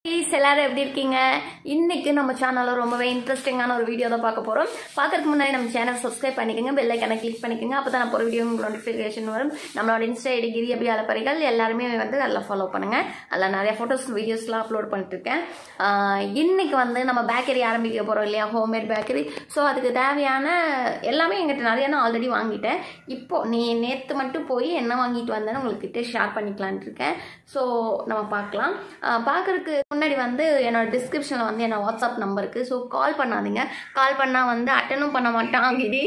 Please எல்லாரும் எப்படி இருக்கீங்க இன்னைக்கு நம்ம சேனலில் ரொம்பவே இன்ட்ரெஸ்டிங்கான ஒரு வீடியோ தான் பார்க்க போகிறோம் பார்க்கறதுக்கு முன்னாடி நம்ம சேனல் சப்ஸ்கிரைப் பண்ணிக்கோங்க பெல் ஐக்கனை கிளிக் பண்ணிக்கோங்க அப்போ தான் நான் போகிற வீடியோ உங்களுக்கு நோட்டிஃபிகேஷன் வரும் நம்மளோட இன்ஸ்டா ஐடி கிரி அப்படி அலப்பறைகள் எல்லாருமே வந்து நல்லா ஃபாலோ பண்ணுங்கள் அதில் நிறைய ஃபோட்டோஸ் வீடியோஸ்லாம் அப்லோட் பண்ணிட்டு இருக்கேன் ஆஹ் இன்னைக்கு வந்து நம்ம பேக்கரி ஆரம்பிக்க போகிறோம் இல்லையா ஹோம்மேட் பேக்கரி ஸோ அதுக்கு தேவையான எல்லாமே எங்கிட்ட நிறைய நான் ஆல்ரெடி வாங்கிட்டேன் இப்போ நீ நேற்று மட்டும் போய் என்ன வாங்கிட்டு வந்தேன்னு உங்கள்கிட்ட ஷேர் பண்ணிக்கலான்ட்டு இருக்கேன் ஸோ நம்ம பார்க்கலாம் பார்க்குறதுக்கு முன்னாடி வந்து என்னோட டிஸ்கிரிப்ஷனில் வந்து என்னோட வாட்ஸ்அப் நம்பருக்கு ஸோ கால் பண்ணாதீங்க கால் பண்ணால் வந்து அட்டனும் பண்ண மாட்டான் கிடி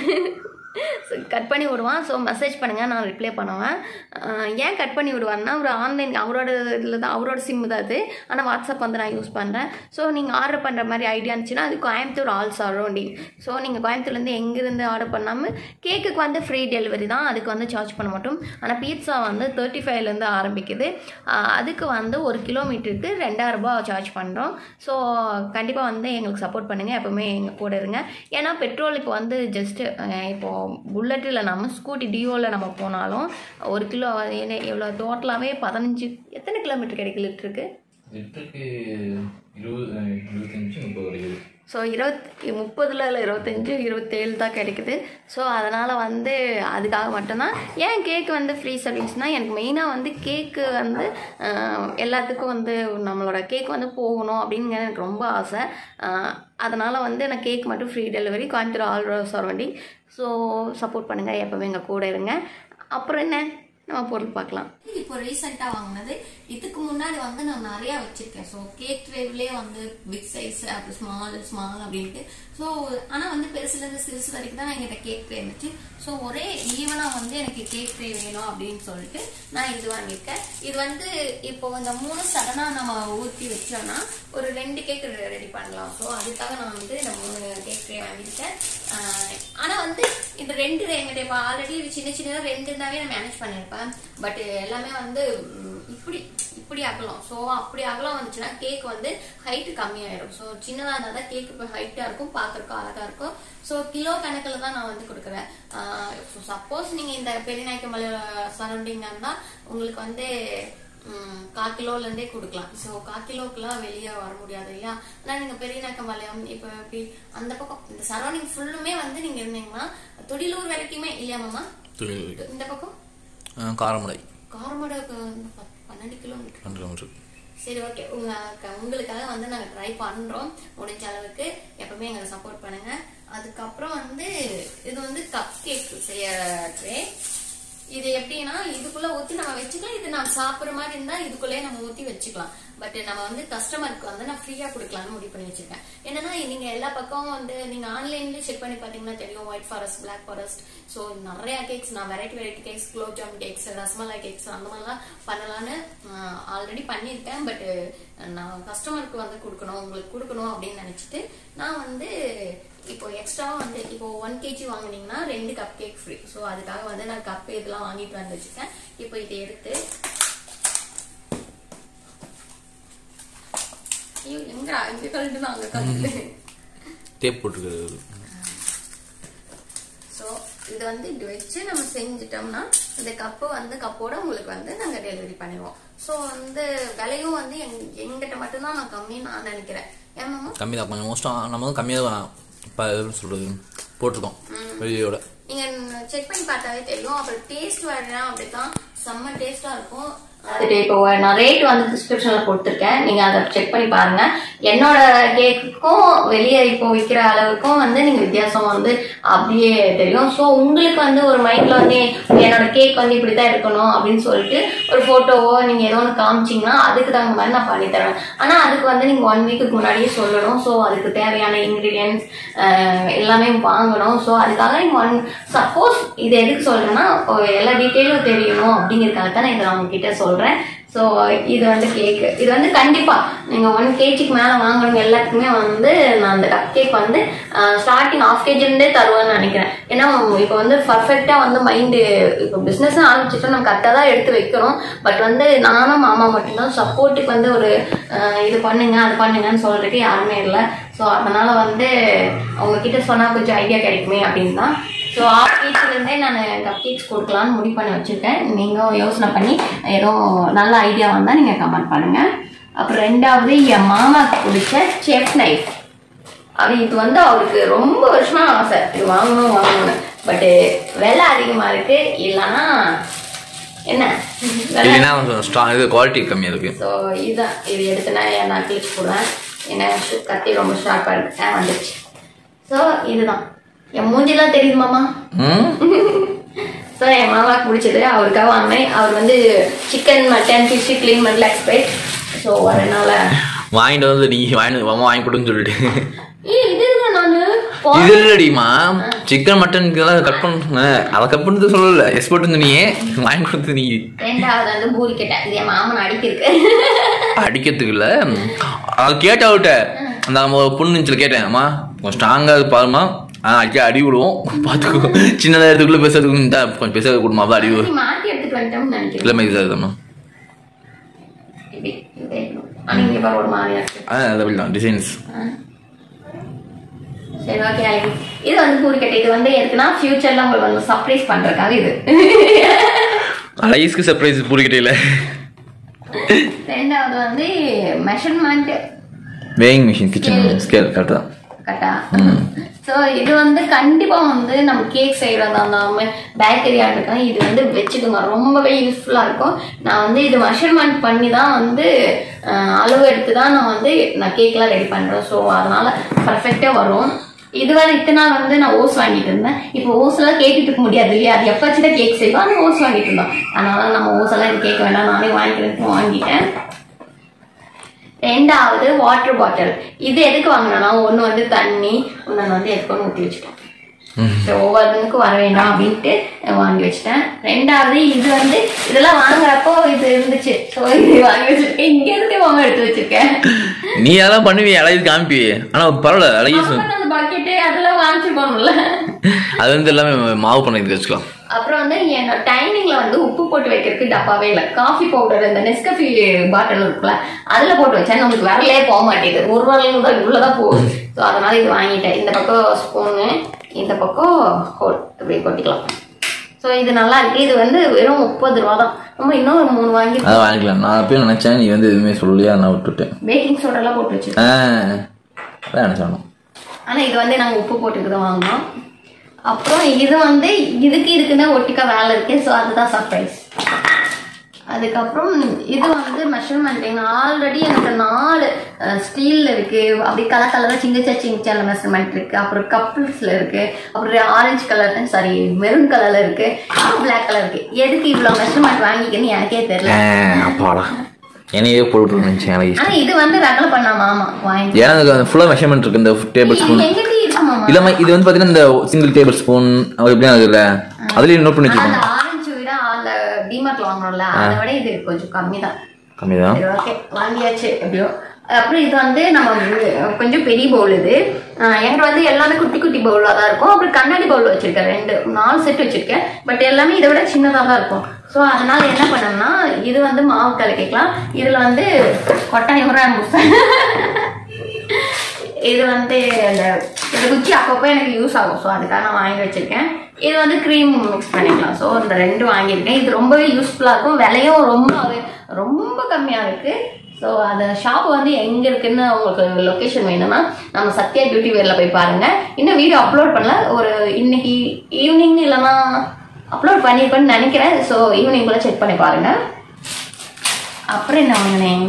கட் பண்ணி விடுவான் ஸோ மெசேஜ் பண்ணுங்கள் நான் ரிப்ளை பண்ணுவேன் ஆஹ் ஏன் கட் பண்ணி விடுவாருன்னா ஒரு ஆன்லைன் அவரோட இதில் தான் அவரோட சிம் தான் அது ஆனால் வாட்ஸ்அப் வந்து நான் யூஸ் பண்ணுறேன் ஸோ நீங்கள் ஆர்டர் பண்ணுற மாதிரி ஐடியா இருந்துச்சுன்னா அது கோயம்புத்தூர் ஆல் சரௌண்டிங் ஸோ நீங்கள் கோயம்புத்தூர்லேருந்து எங்கேருந்து ஆர்டர் பண்ணாமல் கேக்குக்கு வந்து ஃப்ரீ டெலிவரி தான் அதுக்கு வந்து சார்ஜ் பண்ண மாட்டோம் ஆனால் பீட்சா வந்து தேர்ட்டி ஃபைவ்லேருந்து ஆரம்பிக்குது ஆஹ் அதுக்கு வந்து ஒரு கிலோமீட்டருக்கு ரெண்டாயிரரூபா சார்ஜ் பண்ணுறோம் ஸோ கண்டிப்பாக வந்து எங்களுக்கு சப்போர்ட் பண்ணுங்கள் எப்போவுமே எங்கள் கூட இருங்க ஏன்னா பெட்ரோல் இப்போ வந்து ஜஸ்ட்டு இப்போது புல்லட்டில் நம்ம ஸ்கூட்டி டியோவில் நம்ம போனாலும் ஒரு கிலோ என்ன எவ்வளோ டோட்டலாகவே பதினஞ்சு எத்தனை கிலோமீட்டர் கிடைக்கு லிட்டருக்கு லிட்டருக்கு இருபது அஹ், இருபத்தஞ்சு முப்பது கிடைக்குது ஸோ இருபத்தி முப்பதுல இல்லை இருபத்தஞ்சு இருபத்தேழு தான் கிடைக்குது ஸோ அதனால் வந்து அதுக்காக மட்டும்தான் ஏன் கேக் வந்து ஃப்ரீ சர்வீஸ்னால் எனக்கு மெயினாக வந்து கேக்கு வந்து ஆஹ், எல்லாத்துக்கும் வந்து நம்மளோட கேக் வந்து போகணும் அப்படின்னு எனக்கு ரொம்ப ஆசை அதனால் வந்து நான் கேக் மட்டும் free delivery Coimbatore all surrounding so support பண்ணுங்கள் எப்போவே எங்கள் கூட இருங்க அப்புறம் என்ன நம்ம பொருள் பார்க்கலாம் இப்போ ரீசெண்டாக வாங்கினது இதுக்கு முன்னாடி வந்து நான் நிறையா வச்சிருக்கேன் ஸோ கேக் ட்ரேவ்லேயே வந்து பிக் சைஸ் அப்படி ஸ்மால் ஸ்மால் அப்படின்ட்டு ஸோ ஆனால் வந்து பெருசுலேருந்து சிறுசு வரைக்கும் தான் என்கிட்ட கேக் ட்ரே இருந்துச்சு ஸோ ஒரே ஈவனாக வந்து எனக்கு கேக் ட்ரே வேணும் அப்படின்னு சொல்லிட்டு நான் இது வாங்கியிருக்கேன் இது வந்து இப்போ இந்த மூணு சடனாக நம்ம ஊற்றி வச்சோன்னா ஒரு ரெண்டு கேக் ரெடி பண்ணலாம் ஸோ அதுக்காக நான் வந்து இந்த மூணு கேக் ட்ரே வாங்கியிருக்கேன் ஆனால் வந்து இந்த ரெண்டு எங்கிட்ட இப்போ ஆல்ரெடி சின்ன சின்னதாக ரெண்டு இருந்தாவே நான் மேனேஜ் பண்ணியிருப்பேன் பட் எல்லாமே வந்து ம், இப்படி இப்படி அகலம் ஸோ அப்படி அகலம் வந்துச்சுன்னா கேக் வந்து ஹைட்டு கம்மியாயிடும் ஸோ சின்னதாக இருந்தால் தான் கேக் இப்போ ஹைட்டாக இருக்கும் பார்க்கறதுக்கும் அழகாக இருக்கும் ஸோ கிலோ கணக்கில் தான் நான் வந்து கொடுக்குறேன் சப்போஸ் நீங்கள் இந்த பெரியநாய்க்கமலை சரௌண்டிங்காக இருந்தால் உங்களுக்கு வந்து ம், கால் கிலோலேருந்தே கொடுக்கலாம் ஸோ கால் கிலோக்கெல்லாம் வெளியே வர முடியாது இல்லையா ஆனால் நீங்கள் பெரிய நக்கம்பாளையம் இப்போ எப்படி அந்த பக்கம் இந்த சரௌண்டிங் ஃபுல்லுமே வந்து நீங்கள் இருந்தீங்கன்னா துடிலூர் வரைக்குமே இல்லையா மாமா தொழில் இந்த பக்கம் காரமடை காரமடை பன்னெண்டு கிலோமீட்டர் ரெண்டு கிலோமீட்டர் சரி ஓகே உங்க உங்களுக்காக வந்து நாங்கள் ட்ரை பண்ணுறோம் முடிஞ்ச அளவுக்கு எப்பவுமே எங்களை சப்போர்ட் பண்ணுங்க அதுக்கப்புறம் வந்து இது வந்து கப் கேக் செய்ய ட்ரே இது எப்படின்னா இதுக்குள்ள ஊத்தி நம்ம வச்சுக்கலாம் இது நம்ம சாப்பிடுற மாதிரி இருந்தா இதுக்குள்ளே நம்ம ஊத்தி வச்சுக்கலாம் பட் நம்ம வந்து கஸ்டமருக்கு வந்து நான் ஃப்ரீயா கொடுக்கலாம்னு முடிவு பண்ணி வச்சிருக்கேன் என்னன்னா நீங்க எல்லா பக்கமும் வந்து நீங்க ஆன்லைன்லயே செக் பண்ணி பாத்தீங்கன்னா தெரியும் white forest black forest so நிறைய கேக்ஸ் நான் variety variety cakes gulab jam cakes rasmalai cakes அந்த மாதிரிலாம் பண்ணலான்னு ஆல்ரெடி பண்ணியிருக்கேன் பட் நான் கஸ்டமருக்கு வந்து கொடுக்கணும் உங்களுக்கு கொடுக்கணும் அப்படின்னு நினைச்சிட்டு நான் வந்து இப்போ எக்ஸ்ட்ராவா வந்து இப்போ ஒன் கேஜி வாங்குனீங்கன்னா ரெண்டு கப் கேக் ஃப்ரீ ஸோ அதுக்காக வந்து நான் கப் இதெல்லாம் வாங்கிட்டு வந்து வச்சுருக்கேன் இப்போ இதை எடுத்து ஐயோ எங்க அங்க கழுட்டு அங்க கழுட்டு டேப் போட்டுருக்குது ஸோ இது வந்து இப்படி வச்சு நம்ம செஞ்சுட்டோம்னா இந்த கப்பு வந்து கப்போட உங்களுக்கு வந்து நாங்க டெலிவரி பண்ணிடுவோம் ஸோ வந்து விலையும் வந்து எங் எங்கிட்ட மட்டும்தான் நான் கம்மின்னு நான் நினைக்கிறேன் ஏமாமா கம்மி தான் கொஞ்சம் மோஸ்ட்டாக நம்ம வந்து கம்மியாக தான் இப்போ எப்படி சொல்கிறது போட்டிருக்கோம் வெளியோட நீங்க செக் பண்ணி பார்த்தாவே தெரியும் அப்புறம் டேஸ்ட் வரலாம் அப்படித்தான் செம்ம டேஸ்டா இருக்கும் இப்போ நான் ரேட் வந்து டிஸ்கிரிப்ஷன்ல கொடுத்துருக்கேன் நீங்க அதை செக் பண்ணி பாருங்க என்னோட கேக்குக்கும் வெளியே இப்போ விற்கிற அளவுக்கும் வந்து நீங்க வித்தியாசம் வந்து அப்படியே தெரியும் ஸோ உங்களுக்கு வந்து ஒரு மைண்ட்ல வந்து என்னோட கேக் வந்து இப்படித்தான் இருக்கணும் அப்படின்னு சொல்லிட்டு ஒரு போட்டோவோ நீங்க ஏதோ ஒன்று காமிச்சீங்கன்னா அதுக்கு தகுந்த மாதிரி நான் பண்ணி தருவேன் ஆனா அதுக்கு வந்து நீங்க ஒன் வீக்குக்கு முன்னாடியே சொல்லணும் ஸோ அதுக்கு தேவையான இன்கிரீடியன்ஸ் எல்லாமே வாங்கணும் ஸோ அதுக்காக நீங்க ஒன் சப்போஸ் இது எதுக்கு சொல்றேன்னா ஒரு எல்லா டீட்டெயிலும் தெரியணும் அப்படிங்கிறதுக்காக தான் நான் இதை நான் உங்ககிட்ட சொல்றேன் ஸோ இது வந்து கேக்கு இது வந்து கண்டிப்பா நீங்க ஒன் கேஜிக்கு மேல வாங்குறவங்க எல்லாத்துக்குமே வந்து நான் அந்த கப் கேக் வந்து ஸ்டார்டிங் ஆஃப் கேஜிலேருந்தே தருவேன்னு நினைக்கிறேன் ஏன்னா இப்போ வந்து பர்ஃபெக்டா வந்து மைண்டு இப்போ பிஸ்னஸ் ஆரம்பிச்சிட்டோம் நம்ம கரெக்டாக தான் எடுத்து வைக்கிறோம் பட் வந்து நானும் மாமா மட்டும்தான் சப்போர்ட்டுக்கு வந்து ஒரு அஹ், இது பண்ணுங்க அது பண்ணுங்கன்னு சொல்றதுக்கு யாருமே இல்லை ஸோ அதனால வந்து அவங்க கிட்ட சொன்னா கொஞ்சம் ஐடியா கிடைக்குமே அப்படின்னு தான் ஸோ ஆஃப் கேஜ்லேருந்தே நான் கப் கேக்ஸ் கொடுக்கலான்னு முடிவு பண்ணி வச்சுருக்கேன் நீங்கள் யோசனை பண்ணி ஏதோ நல்ல ஐடியா வந்தால் நீங்கள் கமெண்ட் பண்ணுங்கள் அப்புறம் ரெண்டாவது என் மாமாக்கு பிடிச்ச செஃப் நைஃப் அது இது வந்து அவருக்கு ரொம்ப வருஷமா ஆசை இது வாங்கணும் வாங்கணும் பட்டு விலை அதிகமா இருக்கு இல்லைன்னா என்ன விலை இல்லைன்னா கொஞ்சம் ஸ்ட்ராங் இது குவாலிட்டி கம்மியாக இருக்கு ஸோ இதுதான் இது எடுத்துனா நான் கிளிக் போடுவேன் ஏன்னா ஷு- கத்தி ரொம்ப ஷார்ப்பாக இருக்கு ஆ வந்துடுச்சு ஸோ இதுதான் என் மூஞ்சிலாம் தெரியுது மாமா ம் ஸோ என் மாமாவுக்கு பிடிச்சது அவருக்காக வாங்கினேன் அவர் வந்து சிக்கன் மட்டன் ஃபிஷ் க்ளீன் பண்ணல எக்ஸ்பெக்ட் ஸோ அதனால வாங்கிட்டு வந்து நீ வாங்கி அம்மா வாங்கி கொடுன்னு சொல்லிட்டு ஏ இது நான் இது இல்லடிமா சிக்கன் மட்டன் இதெல்லாம் கட் பண்ண அதை கட் பண்ணது சொல்லல எக்ஸ்போர்ட் நீ வாங்கி கொடுத்து நீ ரெண்டாவது வந்து பூரி கேட்டேன் இது என் மாமன் அடிக்கிருக்கு அடிக்கிறதுக்கு இல்ல அது கேட்ட அவட்ட அந்த நம்ம பொண்ணு நினச்சில் கேட்டேன் அம்மா கொஞ்சம் ஸ்ட்ராங்காக பாருமா ஆ அடிக்க அடி விடுவோம் பார்த்துக்கோ சின்னதாக இடத்துக்குள்ள பேசுறதுக்கு இந்த கொஞ்சம் பேச கொடுமா அப்போ அடி விடும் நீ மாற்றி எடுத்துட்டு வந்துட்டோம்னு நினைக்கிறேன் இல்லை மாதிரி இதுதாம்மா இப்படி இப்படி இருக்கணும். ஆனா இங்க பாரு ஒரு மாதிரியா இருக்கு ஆ அதை தான் டிசைன்ஸ் சரி ஓகே இது வந்து பூரிக்கட்டை இது வந்து எதுக்குன்னா ஃபியூச்சர்ல உங்களுக்கு வந்து சர்ப்ரைஸ் பண்றதுக்காக இது அலைஸ்க்கு சர்ப்ரைஸ் பூரிக்கிட்டே ரெண்டாவது வந்து measurement weighing machine kitchen scale கரெக்டாக தான் கட்டா ஸோ இது வந்து கண்டிப்பா வந்து நம்ம கேக் செய்யறதா இருந்தாலும் பேக்கரியா இருக்கணும் இது வந்து வச்சுக்கோங்க ரொம்பவே யூஸ்ஃபுல்லா இருக்கும் நான் வந்து இது மெஷர்மெண்ட் பண்ணி தான் வந்து அஹ், அளவு எடுத்து தான் நான் வந்து நான் கேக்லாம் ரெடி பண்றேன் ஸோ அதனால பர்ஃபெக்டா வரும் இதுவரை இத்தனை நாள் வந்து நான் ஓஸ் வாங்கிட்டு இருந்தேன் இப்போ ஓஸ் எல்லாம் கேட்டுட்டு இருக்க முடியாது இல்லையா அது எப்ப தான் கேக் செய்வோம் அந்த ஓஸ் வாங்கிட்டு இருந்தோம் அதனால நம்ம ஓஸ் எல்லாம் இது கேட்க வேண்டாம் நானே வாங்கிக்கிறேன் வாங்கிட்டேன் ரெண்டாவது வாட்டர் பாட்டில் இது எதுக்கு வாங்கினா ஒன்று வந்து தண்ணி இன்னொன்று வந்து எதுக்கு ஊற்றி வச்சுட்டேன் ஸோ ஒவ்வொருத்தனுக்கும் வர வேண்டாம் அப்படின்ட்டு வாங்கி வச்சுட்டேன் ரெண்டாவது இது வந்து இதெல்லாம் வாங்குறப்போ இது இருந்துச்சு ஸோ இது வாங்கி வச்சிருக்கேன் இங்க இருந்து வாங்க எடுத்து வச்சிருக்கேன் நீ அதெல்லாம் பண்ணுவிய அழகு காமிப்பி ஆனால் பரவாயில்ல அழகி அப்புறம் அந்த பக்கெட்டு அதெல்லாம் வாங்கிச்சுக்கோணும்ல அது வந்து எல்லாமே மாவு பண்ணி வச்சுக்கலாம் அப்புறம் வந்து என்னோட டைமிங்ல வந்து உப்பு போட்டு வைக்கிறதுக்கு டப்பாவே இல்லை காஃபி பவுடர் இந்த நெஸ்கஃபி பாட்டில் இருக்குல்ல அதுல போட்டு வச்சா நமக்கு வரலே போக மாட்டேங்குது ஒரு வரலையும் தான் உள்ளதான் போகுது ஸோ அதனால இது வாங்கிட்டேன் இந்த பக்கம் ஸ்பூனு இந்த பக்கம் ஹோல் இப்படி கொட்டிக்கலாம் ஸோ இது நல்லா இருக்கு இது வந்து வெறும் முப்பது ரூபா தான் நம்ம இன்னும் ஒரு மூணு வாங்கி அதை வாங்கிக்கலாம் நான் அப்பயும் நினச்சேன் நீ வந்து எதுவுமே சொல்லலையா நான் விட்டுட்டேன் பேக்கிங் சோடாலாம் போட்டு வச்சிருக்கோம் ஆ அதான் நினச்சேன் ஆனா இது வந்து நாங்க உப்பு போட்டுட்டு தான் வாங்கினோம் அப்புறம் இது வந்து இதுக்கு இதுக்குன்னு ஒட்டிக்கா வேலை இருக்கு ஸோ அதுதான் சர்ப்ரைஸ் அதுக்கப்புறம் இது வந்து மெஷர்மெண்ட் ஆல்ரெடி எனக்கு நாலு ஸ்டீல்ல இருக்கு அப்படி கலர் கலராக சிங்கச்சா சிங்கச்சால மெஷர்மெண்ட் இருக்கு அப்புறம் கப்புள்ஸ்ல இருக்கு அப்புறம் ஆரஞ்சு கலர் சாரி மெரூன் கலர்ல இருக்கு பிளாக் கலர் இருக்கு எதுக்கு இவ்வளவு மெஷர்மெண்ட் வாங்கிக்கன்னு எனக்கே தெரியல அப்பாடா என்னையே போட்டு நினச்சேன் அழகி ஆனா இது வந்து ரகல பண்ணா மாமா வாங்கி எனக்கு ஃபுல்லாக மெஷர்மெண்ட் இருக்கு இந்த டேபிள் ஸ்பூன் எங்கிட்ட இருக்கு மாமா இல்லாம இது வந்து பார்த்தீங்கன்னா இந்த சிங்கிள் டேபிள் ஸ்பூன் அது எப்படியும் அதுல அதுலேயும் நோட் பண்ணி ஆனா வச்சுக்கோங்க அந்த ஆரஞ்சு விட அந்த டிமார்ட்ல வாங்குறோம்ல அதை விட இது கொஞ்சம் கம்மி தான் கம்மி தான் சரி ஓகே வாங்கியாச்சு எப்படியோ அப்புறம் இது வந்து நம்ம வி- கொஞ்சம் பெரிய பவுல் இது ஆஹ் என்கிட்ட வந்து எல்லாமே குட்டி குட்டி பவுலாக தான் இருக்கும் அப்புறம் கண்ணாடி பவுல் வச்சிருக்கேன் ரெண்டு நாலு செட் வச்சிருக்கேன் பட் எல்லாமே இதை விட சின்னதாக தான் இருக்கும் ஸோ அதனால என்ன பண்ணோம்னா இது வந்து மாவு கலக்கிக்கலாம் இதுல வந்து கொட்டாயம் இது வந்து அந்த இந்த குச்சி அப்பப்போ எனக்கு யூஸ் ஆகும் ஸோ அதுக்காக நான் வாங்கி வச்சிருக்கேன் இது வந்து க்ரீம் மிக்ஸ் பண்ணிக்கலாம் ஸோ இந்த ரெண்டு வாங்கியிருக்கேன் இது ரொம்பவே யூஸ்ஃபுல்லாக இருக்கும் விலையும் ரொம்ப ரொம்ப கம்மியாக இருக்கு ஸோ அந்த ஷாப் வந்து எங்கே இருக்குன்னு உங்களுக்கு லொக்கேஷன் வேணும்னா நம்ம சத்யா பியூட்டி வேரில் போய் பாருங்க இன்னும் வீடியோ அப்லோட் பண்ணல ஒரு இன்னைக்கு ஈவினிங் இல்லைன்னா அப்லோட் பண்ணியிருப்பேன்னு நினைக்கிறேன் ஸோ ஈவினிங் கூட செக் பண்ணி பாருங்க அப்புறம் என்ன வாங்கினேன்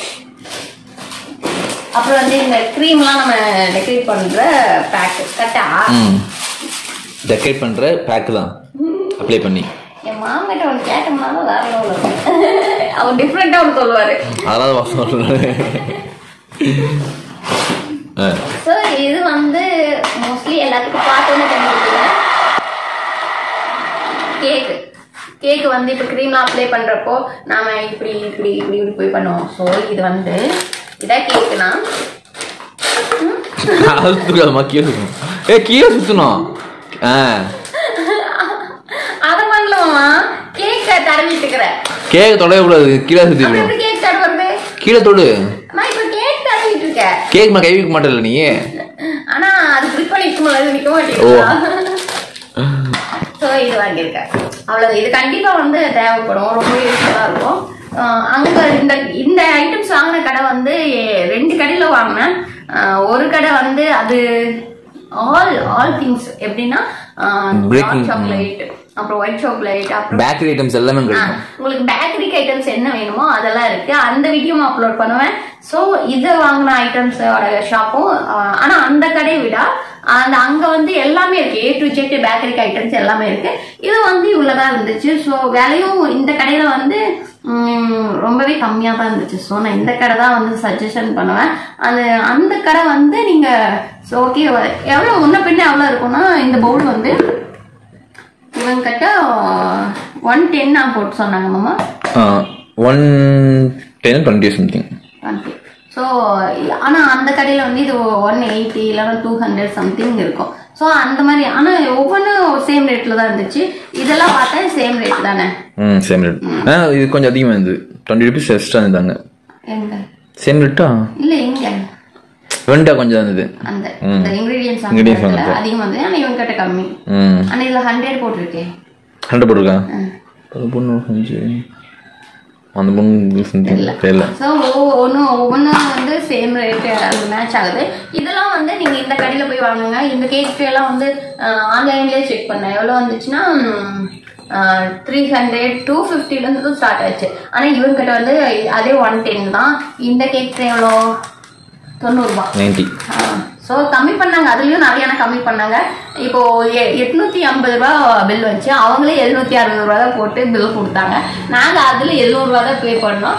அப்புறம் வந்து இந்த க்ரீம்லாம் நம்ம டெக்கரேட் பண்ற பேக் கரெக்டா ம் டெக்கரேட் பண்ற பேக் தான் அப்ளை பண்ணி என் மாமிட்ட அவன் கேட்டோம்னா தான் வேற லெவலில் இருக்கும் அவர் டிஃப்ரெண்ட்டாக ஒன்று சொல்லுவார் அதெல்லாம் வாசம் சொல்றேன். ஆ ஸோ இது வந்து மோஸ்ட்லி எல்லாத்துக்கும் பார்த்தோன்னே தெரிஞ்சிருக்குங்க கேக்கு கேக்கு வந்து இப்போ க்ரீம்லாம் அப்ளை பண்ணுறப்போ நாம இப்படி இப்படி இப்படி இப்படி போய் பண்ணுவோம் ஸோ இது வந்து இதான் கேக்குனா அது சுத்துக்காதம்மா கீழே சுத்தணும் ஏ கீழே சுத்தணும் ஆ அதை பண்ணலாமா கேக்கை தடவிட்டு இருக்கிறேன் கேக் தொடக்கூடாது கீழே அப்புறம் சுத்திக்கணும் எப்படி கேக் தடவுறது கீழே தொடு அம்மா இப்போ கேக் தடவிட்டு இருக்கேன் கேக் மேலே கை வைக்க மாட்டேல்ல நீ ஆனா அது கிளிக் பண்ணி நிற்க முடியாது நிற்க ஓ. மாட்டேங்குது ஸோ இது வாங்கியிருக்கேன் அவ்வளோ இது கண்டிப்பாக வந்து தேவைப்படும் ரொம்ப யூஸ்ஃபுல்லாக இருக்கும் ஆஹ் அங்க இந்த இந்த ஐட்டம்ஸ் வாங்கின கடை வந்து எ- ரெண்டு கடையில வாங்கினேன் ஆஹ் ஒரு கடை வந்து அது ஆல் ஆல் திங்ஸ் எப்படின்னா Breaking, சாக்லேட் அப்புறம் ஒயிட் சாக்லேட் அப்புறம் பேக்கரி ஐட்டம்ஸ் எல்லாமே ஆ, கிடைக்கும் உங்களுக்கு பேக்கரிக்கு ஐட்டம்ஸ் என்ன வேணுமோ அதெல்லாம் இருக்கு அந்த வீடியோவும் அப்லோட் பண்ணுவேன் ஸோ இதை வாங்கின ஐட்டம்ஸோட ஷாப்பும் ஆனா அந்த கடையை விட அந்த அங்க வந்து எல்லாமே இருக்கு ஏ டு ஜெட் பேக்கரிக்கு ஐட்டம்ஸ் எல்லாமே இருக்கு இது வந்து இவ்வளவுதான் இருந்துச்சு ஸோ விலையும் இந்த கடையில வந்து ம், ரொம்பவே கம்மியாக தான் இருந்துச்சு ஸோ நான் இந்த கடை தான் வந்து சஜஷன் பண்ணுவேன் அது அந்த கடை வந்து நீங்க ஸோ ஓகே எவ்வளோ முன்ன பின்ன எவ்வளோ இருக்கும்னா இந்த பவுல் வந்து இவங்க கிட்ட ஒன் டென்னா போட்டு சொன்னாங்க மாமா one ten twenty something so ஆனால் அந்த கடையில் வந்து இது ஒன் எயிட்டி இல்லைன்னா டூ ஹண்ட்ரட் சம்திங் இருக்கும் ஸோ அந்த மாதிரி ஆனால் ஒவ்வொன்றும் சேம் ரேட்டில் தான் இருந்துச்சு இதெல்லாம் பார்த்தா சேம் ரேட் தானே ம் சேம் ரேட் ஆ இது கொஞ்சம் அதிகமாக இருந்தது டுவெண்ட்டி ருபீஸ் எக்ஸ்ட்ரா இருந்தாங்க எங்க சேம் ரேட்டா இல்லை எங்க வெண்டா கொஞ்சம் இருந்தது அந்த இந்த இன்கிரீடியன்ஸ் Ingredients அந்த வந்து. அதிகமாக இருந்தது ஆனால் இவங்க கிட்ட கம்மி ம் ஆனால் இதில் ஹண்ட்ரட் போட்டிருக்கே ஹண்ட்ரட் போட்டிருக்கா அது பொண்ணு அஞ்சு அந்த பொண்ணு சம்திங் தெரியல ஸோ ஒவ்வொன்றும் ஒவ்வொன்றும் வந்து சேம் ரேட்டு அது மேட்ச் ஆகுது இதெல்லாம் வந்து நீங்கள் இந்த கடையில் போய் வாங்குங்க இந்த கேக் எல்லாம் வந்து ஆன்லைன்லேயே செக் பண்ணேன் எவ்வளோ வந்துச்சுன்னா த்ரீ ஹண்ட்ரட் டூ ஃபிஃப்டிலேருந்து ஸ்டார்ட் ஆச்சு ஆனால் இவங்ககிட்ட வந்து அதே ஒன் டென் தான் இந்த கேக் எவ்வளோ தொண்ணூறுபா நைன்ட்டி ஸோ கம்மி பண்ணாங்க அதுலயும் நிறைய எனக்கு கம்மி பண்ணாங்க இப்போ எ- எட்நூத்தி ஐம்பது ரூபா பில் வந்துச்சு அவங்களே எழுநூத்தி அறுபது ரூபா தான் போட்டு பில் கொடுத்தாங்க நாங்க அதுல எழுநூறு ரூபா தான் பே பண்ணோம்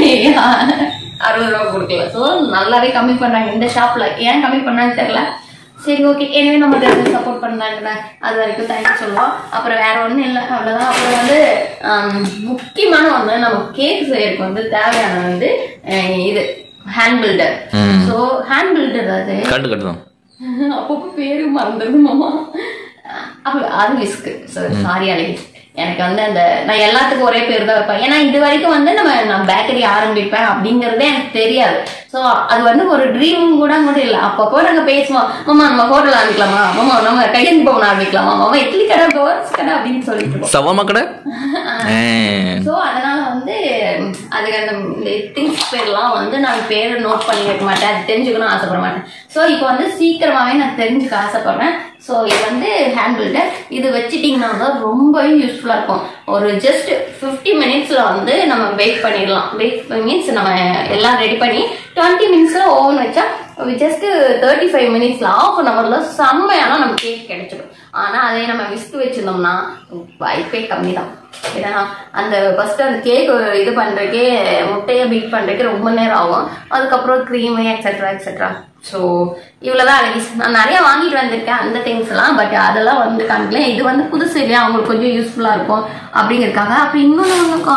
அறுபது ரூபா கொடுக்கல ஸோ நல்லாவே கம்மி பண்ணாங்க இந்த ஷாப்ல ஏன் கம்மி பண்ணாங்கன்னு தெரியல சரி ஓகே எனவே நம்ம சப்போர்ட் பண்ணாங்கண்ணே அது வரைக்கும் தேங்க்யூ சொல்லுவோம் அப்புறம் வேற ஒன்றும் இல்லை அவ்வளோதான் அப்புறம் வந்து ஆம், முக்கியமான ஒன்று நம்ம கேக் செய்யறதுக்கு வந்து தேவையான வந்து அஹ், இது ஹேண்ட் பில்டர் ம். ஸோ ஹேண்ட் பில்டர் அது கரெக்டு கரெக்டு தான் அப்பப்போ பேரு மறந்துடுது மாமா அப்போ அது விஸ்க்கு சாரி அழகி எனக்கு வந்து அந்த நான் எல்லாத்துக்கும் ஒரே பேர் தான் வைப்பேன் ஏன்னா இது வரைக்கும் வந்து நம்ம நான் பேக்கரி ஆரம்பிப்பேன் அப்படிங்கறதே எனக்கு தெரியாது ஸோ அது வந்து ஒரு ட்ரீம் கூட கூட இல்லை அப்பப்போ நாங்கள் பேசுவோம் மாமா நம்ம ஹோட்டல் ஆரம்பிக்கலாமா மாமா நம்ம கையெழுந்து பவன் ஆரம்பிக்கலாமா மாமா இட்லி கடை தோசை கடை அப்படின்னு சொல்லிட்டு இருக்கோம் சவாமா கடை ஆ. ஸோ அதனால வந்து ம், அதுக்கு அந்த திங்ஸ் பேர்லாம் வந்து நான் பேர் நோட் பண்ணி வைக்க மாட்டேன் அது தெரிஞ்சுக்கணும் ஆசைப்பட மாட்டேன் ஸோ இப்போ வந்து சீக்கிரமாவே நான் தெரிஞ்சுக்க ஆசைப்படுறேன் ஸோ இது வந்து ஹேண்ட் பில்டர் இது வச்சுட்டிங்கன்னா தான் ரொம்பவே யூஸ்ஃபுல்லாக இருக்கும் ஒரு ஜஸ்ட் ஃபிஃப்டி மினிட்ஸில் வந்து நம்ம பேக் பண்ணிடலாம் பேக் மீன்ஸ் நம்ம எல்லாம் ரெடி பண்ணி டுவெண்ட்டி மினிட்ஸில் ஓவன் வச்சா ஜஸ்ட் தேர்ட்டி ஃபைவ் மினிட்ஸில் ஆஃப் அன் ஹவரில் செம்மையான நம்ம கேக் கிடைச்சிடும் ஆனால் அதே நம்ம விஸ்க் வச்சிருந்தோம்னா வாய்ப்பே கம்மி தான் ஏன்னா அந்த ஃபர்ஸ்ட் அந்த கேக் இது பண்றதுக்கே முட்டையை பீட் பண்றதுக்கு ரொம்ப நேரம் ஆகும் அதுக்கப்புறம் க்ரீம் எக்ஸெட்ரா எக்ஸெட்ரா ஸோ இவ்வளோதான் அழகி நான் நிறைய வாங்கிட்டு வந்திருக்கேன் அந்த திங்ஸ் எல்லாம் பட் அதெல்லாம் வந்து காமிக்கல இது வந்து புதுசு இல்லையா அவங்களுக்கு கொஞ்சம் யூஸ்ஃபுல்லாக இருக்கும் அப்படிங்கிறதுக்காக அப்புறம் இன்னொன்று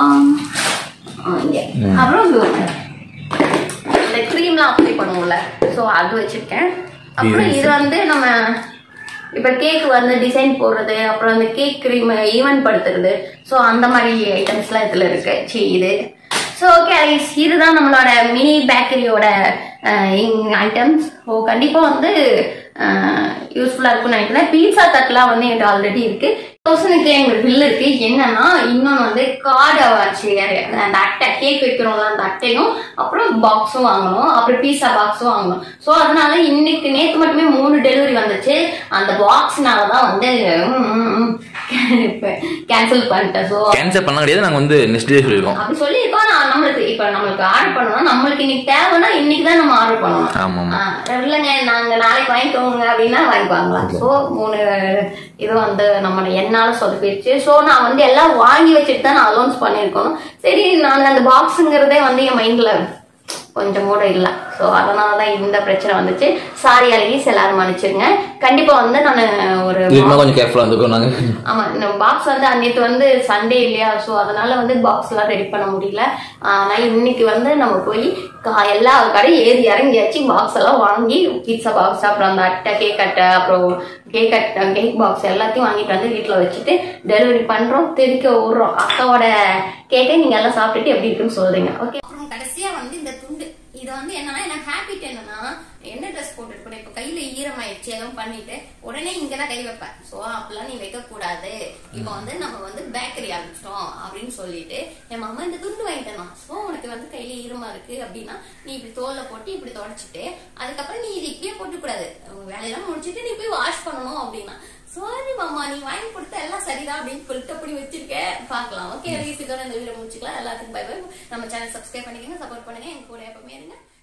ஒன்று அப்புறம் இது இந்த க்ரீம்லாம் அப்ளை பண்ணுவோம்ல ஸோ அது வச்சிருக்கேன் அப்புறம் இது வந்து நம்ம இப்போ கேக் வந்து டிசைன் போடுறது அப்புறம் அந்த கேக் க்ரீம் ஈவென்ட் படுத்துறது ஸோ அந்த மாதிரி ஐட்டம்ஸ்லாம் இதில் இருக்கு சி இது ஸோ ஓகே இதுதான் நம்மளோட மினி பேக்கரியோட ஐட்டம்ஸ் ஸோ கண்டிப்பாக வந்து யூஸ்ஃபுல்லாக இருக்கும்னு நினைக்கிறேன் பீட்சா தட்டுலாம் வந்து என்கிட்ட ஆல்ரெடி இருக்கு தௌசண்ட்க்கு எங்களுக்கு பில் இருக்கு என்னன்னா இன்னொன்று வந்து கார்டை வச்சு அந்த அட்டை கேக் வைக்கிறோம்ல அந்த அட்டையும் அப்புறம் பாக்ஸும் வாங்கணும் அப்புறம் பீஸா பாக்ஸும் வாங்கணும் ஸோ அதனால இன்னைக்கு நேற்று மட்டுமே மூணு டெலிவரி வந்துச்சு அந்த பாக்ஸ்னால தான் வந்து கேன்சல் பண்ணிட்டேன் ஸோ கேன்சல் பண்ண கிடையாது நாங்கள் வந்து நெக்ஸ்ட் டே சொல்லியிருக்கோம் அப்படி சொல்லியிருக்கோம் நான் நம்மளுக்கு இப்ப நம்மளுக்கு ஆர்டர் பண்ணணும் நம்மளுக்கு இன்னைக்கு தேவைன்னா இன்னைக்கு தான் நம்ம ஆர்டர் பண்ணணும் ஆமாம் ஆமாம் ஆ, இல்லைங்க நாங்க நாளைக்கு வாங்கிக்கோங்க அப்படின்னா வாங்கிக்குவாங்களாம் ஸோ மூணு இது வந்து நம்ம என்னால சொதப்பிடுச்சு ஸோ நான் வந்து எல்லாம் வாங்கி வச்சுட்டு தான் நான் அலோன்ஸ் பண்ணியிருக்கணும் சரி நான் அந்த பாக்ஸுங்கிறதே வந்து என் மைண்ட்ல கொஞ்சம் கூட இல்லை ஸோ அதனால தான் இந்த பிரச்சனை வந்துச்சு சாரி அழகிஸ் எல்லாரும் மன்னிச்சிருங்க கண்டிப்பா வந்து நான் ஒரு இதுக்குமே கொஞ்சம் கேர்ஃபுல்லாக இருந்துக்கோ நாங்கள் ஆமா இந்த பாக்ஸ் வந்து அன்னைக்கு வந்து சண்டே இல்லையா ஸோ அதனால வந்து பாக்ஸ் எல்லாம் ரெடி பண்ண முடியல ஆனா இன்னைக்கு வந்து நம்ம போய் கா- எல்லா கடையும் ஏறி இறங்கியாச்சு பாக்ஸ் எல்லாம் வாங்கி பீட்சா பாக்ஸ் அப்புறம் அந்த அட்டை கேக் அட்டை அப்புறம் கேக் அட்டை கேக் பாக்ஸ் எல்லாத்தையும் வாங்கிட்டு வந்து வீட்டில் வச்சுட்டு டெலிவரி பண்றோம் திருக்க விடுறோம் அக்காவோட கேக்கை நீங்க எல்லாம் சாப்பிட்டுட்டு எப்படி இருக்குன்னு சொல்றீங்க ஓகே அப்புறம் கடைசியா வந்து இந்த துண்டு இதை வந்து என்னன்னா எனக்கு ஹேபிட் என்னன்னா என்ன ட்ரெஸ் போட்டுட்டு கூட இப்ப கையில ஈரமாயிடுச்சு எதுவும் பண்ணிட்டு உடனே இங்கதான் கை வைப்பேன் சோ அப்பெல்லாம் நீ வைக்க கூடாது இப்ப வந்து நம்ம வந்து பேக்கரி ஆரம்பிச்சிட்டோம் அப்படின்னு சொல்லிட்டு என் மாமா இந்த துண்டு வாங்கிட்டேன் சோ உனக்கு வந்து கையில ஈரமா இருக்கு அப்படின்னா நீ இப்படி தோல்ல போட்டு இப்படி தொடச்சிட்டு அதுக்கப்புறம் நீ இது இப்படியே போட்டு கூடாது உன் வேலையெல்லாம் முடிச்சிட்டு நீ போய் வாஷ் பண்ணணும் அப்படின்னா சாரி மாமா நீ வாங்கி கொடுத்த எல்லாம் சரிதான் அப்படின்னு சொல்லிட்டு அப்படி வச்சிருக்கேன் பார்க்கலாம் ஓகே இதோட இந்த வீடியோ முடிச்சுக்கலாம் எல்லாத்துக்கும் பை பை நம்ம சேனல் சப்ஸ்கிரைப் பண்ணிக்கங்க சப்போர்ட் பண்ணுங்க எங்க கூட எப்பவுமே இருங்க